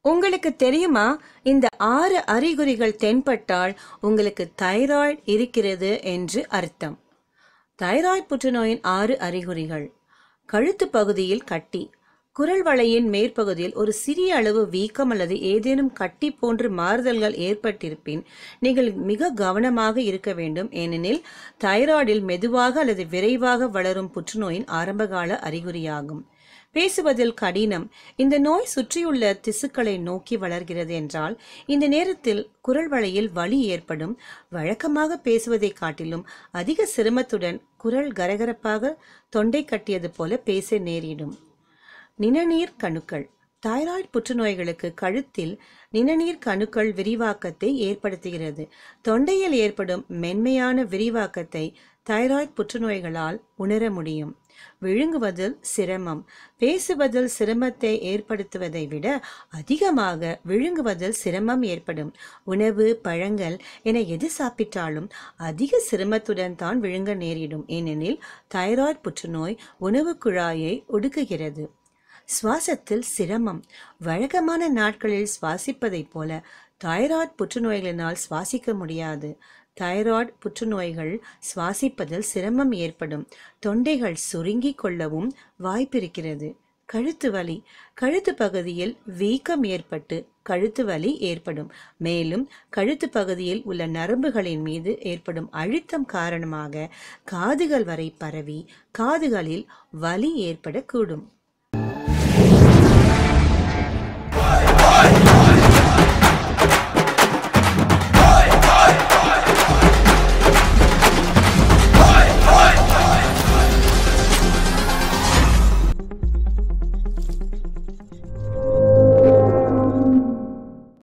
உங்களுக்கு தெரியுமா இந்த ஆறு அறிகுறிகள் தென்பட்டால் உங்களுக்கு தைராய்டு இருக்கிறது என்று அர்த்தம் தைராய்டு புற்றுநோயின் ஆறு அறிகுறிகள் கழுத்து பகுதியில் கட்டி குரல் வளையின் மேற்பகுதியில் ஒரு சிறிய அளவு வீக்கம் அல்லது ஏதேனும் கட்டி போன்ற மாறுதல்கள் ஏற்பட்டிருப்பின் நீங்கள் மிக கவனமாக இருக்க வேண்டும் ஏனெனில் தைராய்டில் மெதுவாக அல்லது விரைவாக வளரும் புற்றுநோயின் ஆரம்பகால அறிகுறியாகும் பேசுவதில் கடினம் இந்த நோய் சுற்றியுள்ள திசுக்களை நோக்கி வளர்கிறது என்றால் இந்த நேரத்தில் குரல் வளையில் வலி ஏற்படும் வழக்கமாக பேசுவதை காட்டிலும் அதிக சிரமத்துடன் குரல் கரகரப்பாக தொண்டை கட்டியது போல பேச நேரிடும் நிணநீர் கணுக்கள் தைராய்டு புற்றுநோய்களுக்கு கழுத்தில் நிணநீர் கணுக்கள் விரிவாக்கத்தை ஏற்படுத்துகிறது தொண்டையில் ஏற்படும் மென்மையான விரிவாக்கத்தை தைராய்டு புற்றுநோய்களால் உணர முடியும் விழுங்குவதில் சிரமம் பேசுவதில் சிரமத்தை ஏற்படுத்துவதை விட அதிகமாக விழுங்குவதில் சிரமம் ஏற்படும் உணவு பழங்கள் என எது சாப்பிட்டாலும் அதிக சிரமத்துடன் தான் விழுங்க நேரிடும் ஏனெனில் தைராய்டு புற்றுநோய் உணவு குழாயை ஒடுக்குகிறது சுவாசத்தில் சிரமம் வழக்கமான நாட்களில் சுவாசிப்பதைப் போல தைராய்டு புற்றுநோய்களினால் சுவாசிக்க முடியாது தைராய்டு புற்றுநோய்கள் சுவாசிப்பதில் சிரமம் ஏற்படும் தொண்டைகள் சுருங்கிக் கொள்ளவும் வாய்ப்பிருக்கிறது கழுத்து வலி கழுத்து பகுதியில் வீக்கம் ஏற்பட்டு கழுத்து வலி ஏற்படும் மேலும் கழுத்து பகுதியில் உள்ள நரம்புகளின் மீது ஏற்படும் அழுத்தம் காரணமாக காதுகள் வரை பரவி காதுகளில் வலி ஏற்படக்கூடும்